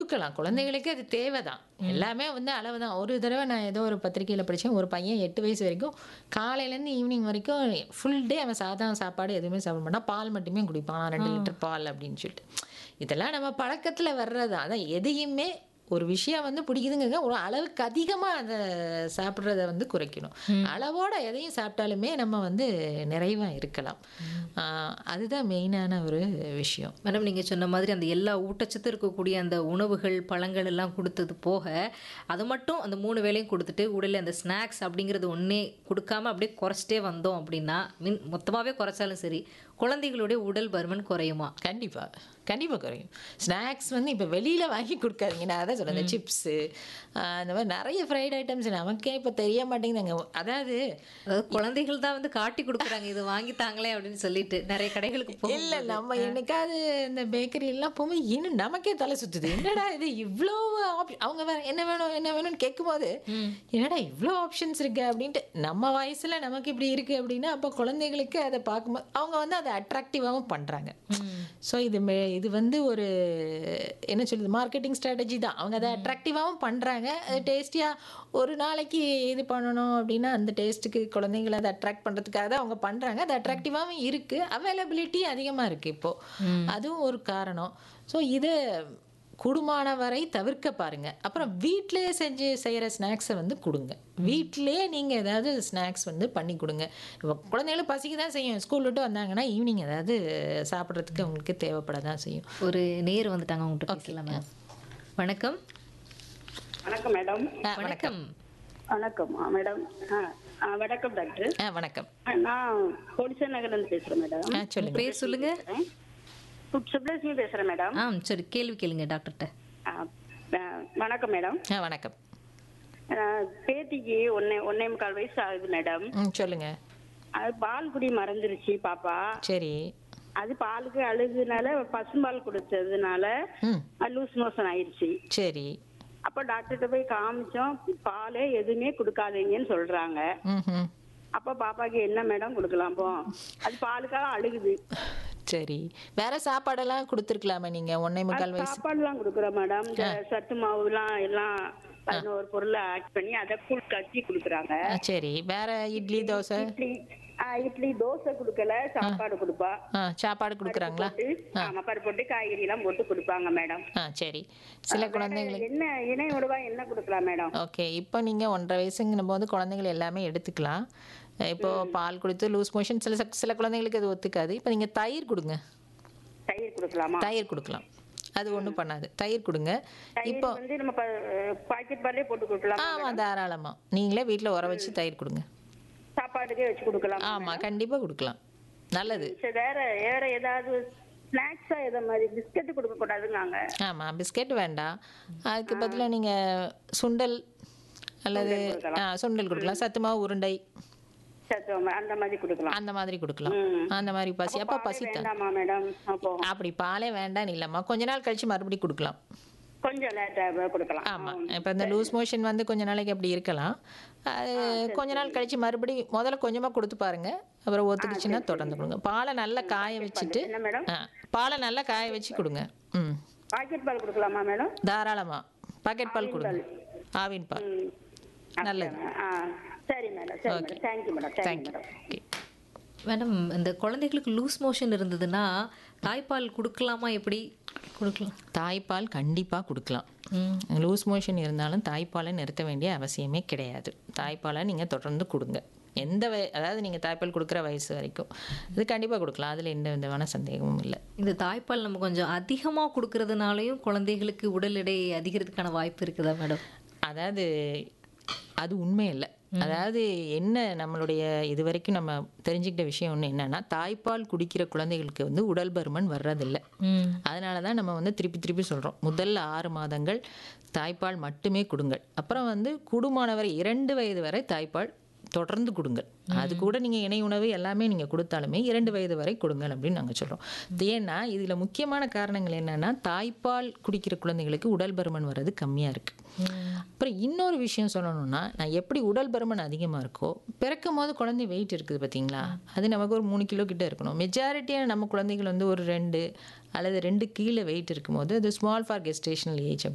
குடுக்கலாம். குழந்தைகளுக்கு அது தேவைதான். எல்லாமே வந்து அளவு தான். ஒரு தடவ நான் ஏதோ ஒரு பத்திரிக்கையில படிச்சேன். ஒரு பையன் 8 வயசு வரைக்கும் காலையிலேருந்து ஈவினிங் வரைக்கும் ஃபுல் டே அவன் சாதம், சாப்பாடு எதுவுமே சாப்பிட மாட்டான். பால் மட்டுமே குடிப்பான். 2 லிட்டர் பால் அப்படின்னு சொல்லிட்டு. இதெல்லாம் நம்ம பழக்கத்துல வர்றது தான். அதான் எதையுமே ஒரு விஷயம் வந்து பிடிக்குதுங்க ஒரு அளவுக்கு அதிகமா அத சாப்பிடுறத வந்து குறைக்கணும். அளவோட எதையும் சாப்பிட்டாலுமே நம்ம வந்து நிறைவா இருக்கலாம். ஆ அதுதான் மெயினான ஒரு விஷயம். மேடம் நீங்க சொன்ன மாதிரி அந்த எல்லா ஊட்டச்சத்தும் இருக்கக்கூடிய அந்த உணவுகள், பழங்கள் எல்லாம் குடுத்தது போக, அது மட்டும் அந்த 3 வேளையும் குடுத்துட்டு, உடல்ல அந்த ஸ்நாக்ஸ் அப்படிங்கிறது ஒண்ணே குடுக்காம அப்படியே குறைச்சிட்டே வந்தோம் அப்படின்னா, மீன் மொத்தமாவே குறைச்சாலும் சரி, குழந்தைகளுடைய உடல் பருமன் குறையுமா? கண்டிப்பா. கண்டிப்பா குறையும். ஸ்நாக்ஸ் வந்து இப்ப வெளியில வாங்கி குடுக்காதீங்க. நான் அதான் சொல்றேன். இந்த சிப்ஸு அ இந்த மாரி நெறைய ஃப்ரைட் ஐட்டம்ஸ் நமக்கே இப்ப தெரிய மாட்டேங்குதுங்க. அதாவது அதாவது குழந்தைகள் தான் வந்து காட்டி குடுக்குறாங்க. இது வாங்கி தாங்களேன் அப்படின்னு சொல்லிட்டு நிறைய கடைகளுக்கு இல்ல போகும்போது. நம்ம என்னைக்காவது இந்த பேக்கரிலாம் போகும்போது இன்னும் நமக்கே தலை சுத்துது. என்னடா இது இவ்ளோ ஆப் அவங்க வேற என்ன வேணும் என்ன வேணும்னு கேட்கும்போது, என்னடா இவ்ளோ ஆப்ஷன்ஸ் இருக்கு அப்படின்ட்டு நம்ம வயசுல நமக்கு இப்படி இருக்கு அப்படின்னா, அப்ப குழந்தைகளுக்கு அத பார்க்கும்போது அவங்க வந்து அத அட்ராக்டிவாவும் பண்றாங்க. ஸோ இது மே இது வந்து ஒரு என்ன சொல்லுது மார்க்கெட்டிங் ஸ்ட்ராட்டஜி தான். அவங்க அத அட்ராக்டிவாவும் பண்றாங்க. அது டேஸ்டியா ஒரு நாளைக்கு இது பண்ணணும் அப்படின்னா, அந்த டேஸ்ட்டுக்கு குழந்தைங்கள அத அட்ராக்ட் பண்றதுக்காக தான் அவங்க பண்றாங்க. அது அட்ராக்டிவாவும் இருக்கு. அவைலபிலிட்டி அதிகமா இருக்கு இப்போ. அதுவும் ஒரு காரணம். ஸோ இத கூடுமான வரை தவிர்க்க பாருங்க. அப்புறம் வீட்லயே செஞ்சு செய்யற ஸ்நாக்ஸ வந்து குடுங்க. வீட்லயே நீங்க ஏதாவது ஸ்நாக்ஸ் வந்து பண்ணி குடுங்க. இப்ப குழந்தைகளும் பசிக்க தான் செய்யும். ஸ்கூல் விட்டு வந்தாங்கன்னா, ஈவினிங் ஏதாவது சாப்பிடுறதுக்கு அவங்களுக்கு தேவைப்பட தான் செய்யும். ஒரு நேர் வந்துட்டாங்க அவங்ககிட்ட பேசலாம் மேம். வணக்கம். வணக்கம் மேடம் ஆ வணக்கம். வணக்கம். வணக்கம் ஆ, மேடம் ஆ, ஆ, வணக்கம் டாக்டர் ஆ வணக்கம். ஆ, நான் கோடிசன் நகர்லேருந்து பேசுகிறேன் மேடம் ஆ சொல்லுங்க. பேர் சொல்லுங்க. சுப்- சுப்லட்சுமி பேசுகிறேன் மேடம் ஆ சரி கேள்வி கேளுங்க டாக்டர்கிட்ட. ஆ, ஆ, வணக்கம் மேடம் ஆ வணக்கம். ஆ, பேத்திக்கு ஒன்னே ஒன்னே முக்கால் வயசு ஆகுது மேடம் ம் சொல்லுங்க. அது பால் குடி மறந்துருச்சு பாப்பா சரி. அது பாலுக்கு அழுகுனால பசும்பால் கொடுத்ததுனால ம் லூஸ் மோஷன் ஆயிடுச்சு சரி. அப்போ டாக்டர்கிட்ட போய் காமிச்சோம் பாலே எதுவுமே கொடுக்காதீங்கன்னு சொல்றாங்க ம்ஹ்ம். அப்போ பாப்பாக்கு என்ன மேடம் கொடுக்கலாம் அப்போ அது பாலுக்காக அழுகுது சரி. வேற சாப்பாடெல்லாம் குடுத்துருக்கலாமே நீங்க ஒன்னே முக்கால் வயசு. சாப்பாடுலாம் கொடுக்குறோம் மேடம் இந்த சத்து மாவுலாம் எல்லாம் பதினோரு பொருளை ஆட் பண்ணி அதை கூழ் கட்டி கொடுக்குறாங்க ஆ சரி. வேற இட்லி, தோசை. இட்லி ஆ, இட்லி தோசை கொடுக்கல சாப்பாடு கொடுப்பா ஆ சாப்பாடு குடுக்குறாங்களா? போட்டு ஆமா பருப்பு போட்டு காய்கறி எல்லாம் போட்டு கொடுப்பாங்க மேடம் ஆ சரி. சில குழந்தைங்களுக்கு என்ன இணை உணவா என்ன கொடுக்கலாம் மேடம் ஓகே. இப்போ நீங்க 1 1/2 வயசுங்கும் போது குழந்தைகள் எல்லாமே எடுத்துக்கலாம். இப்போ பால் குடுத்து லூஸ் மோஷன் சில சில குழந்தைங்களுக்கு அது ஒத்துக்காது. இப்போ நீங்க தயிர் குடுங்க. தயிர் கொடுக்கலாமா தயிர் குடுக்கலாம். அது ஒண்ணும் பண்ணாது. தயிர் குடுங்க. தயிர் இப்போ வந்து நம்ம பாக்கெட் பாலே போட்டு கொடுக்கலாம் ஆமா தாராளமா. நீங்களே வீட்ல உர வச்சு தயிர் குடுங்க. சாப்பாட்டுக்கே வச்சு கொடுக்கலாம் ஆமா கண்டிப்பா குடுக்கலாம். நல்லது. சரி வேற வேற ஏதாவது ஸ்நாக்ஸா எதை மாதிரி பிஸ்கட் கொடுக்க கூடாதுங்காங்க ஆமா பிஸ்கட் வேண்டாம். அதுக்கு பதிலா நீங்க சுண்டல் அல்லது ஆ சுண்டல் குடுக்கலாம். சத்து மாவு உருண்டை சத்துவம் அந்த மாதிரி கொடுக்கலாம் அந்த மாதிரி குடுக்கலாம். ம். அந்த மாதிரி பசி அப்ப பாலே பசி தான். வேண்டாமா மேடம் அப்போ அப்படி பாலே வேண்டாம் இல்லம்மா. கொஞ்ச நாள் கழிச்சு மறுபடியும் குடுக்கலாம். கொஞ்சம் லேட்டா கொடுக்கலாம் ஆமா. இப்ப இந்த லூஸ் மோஷன் வந்து கொஞ்ச நாளைக்கு அப்படி இருக்கலாம். அது கொஞ்ச நாள் கழிச்சு மறுபடியும் முதல்ல கொஞ்சமா குடுத்து பாருங்க. அப்புறம் ஒத்துக்குச்சுன்னா தொடர்ந்து குடுங்க. பாலை நல்லா காய வச்சுட்டு என்ன மேடம் ஆ பாலை நல்லா காய வச்சு குடுங்க. ம். பாக்கெட் பால் கொடுக்கலாமா மேடம் தாராளமா. பாக்கெட் பால் குடுங்க. ஆவின் பால். ம். நல்லது. ஆ சரி மேடம் சரி madam thank you madam thank you thank you. Madam okay. Madam இந்த குழந்தைகளுக்கு லூஸ் மோஷன் இருந்ததுன்னா தாய்ப்பால் கொடுக்கலாமா எப்படி கொடுக்கலாம்? தாய்ப்பால் கண்டிப்பா குடுக்கலாம். ம். லூஸ் மோஷன் இருந்தாலும் தாய்ப்பாலை நிறுத்த வேண்டிய அவசியமே கிடையாது. தாய்ப்பாலை நீங்க தொடர்ந்து குடுங்க. எந்த வய அதாவது நீங்க தாய்ப்பால் குடுக்குற வயசு வரைக்கும். இது கண்டிப்பா குடுக்கலாம். அதுல எந்த விதமான சந்தேகமும் இல்ல. இந்த தாய்ப்பால் நம்ம கொஞ்சம் அதிகமா கொடுக்கறதுனாலயும் குழந்தைகளுக்கு உடல் எடை அதிகரிக்கிறதுக்கான வாய்ப்பு இருக்குதா மேடம்? அதாவது அது உண்மை இல்ல. அதாவது என்ன நம்மளுடைய இதுவரைக்கும் நம்ம தெரிஞ்சுக்கிட்ட விஷயம் ஒண்ணு என்னன்னா, தாய்ப்பால் குடிக்கிற குழந்தைகளுக்கு வந்து உடல் பருமன் வர்றதில்ல. ம். அதனால தான் நம்ம வந்து திருப்பி திருப்பி சொல்றோம். முதல் 6 மாதங்கள் தாய்ப்பால் மட்டுமே குடுங்கள். அப்புறம் வந்து கூடுமானவரை 2 வயது வரை தாய்ப்பால் தொடர்ந்து குடுங்கள். அது கூட நீங்க இணை உணவு எல்லாமே நீங்க குடுத்தாலுமே 2 வயது வரை குடுங்கள் அப்படின்னு நாங்க சொல்றோம். ஏன்னா இதுல முக்கியமான காரணங்கள் என்னன்னா, தாய்ப்பால் குடிக்கிற குழந்தைகளுக்கு உடல் பருமன் வர்றது கம்மியா இருக்கு. அப்புறம் இன்னொரு விஷயம் சொல்லணும்னா, நான் எப்படி உடல் பருமன் அதிகமா இருக்கோ, பிறக்கும்போது குழந்தை வெயிட் இருக்குது பார்த்தீங்களா? அது நமக்கு ஒரு 3 கிலோ கிட்ட இருக்கணும். மெஜாரிட்டியான நம்ம குழந்தைகள் வந்து ஒரு 2 அல்லது 2 கீழ வெயிட் இருக்கும்போது, அது ஸ்மால் ஃபார் கெஸ்டேஷனல் ஏஜ்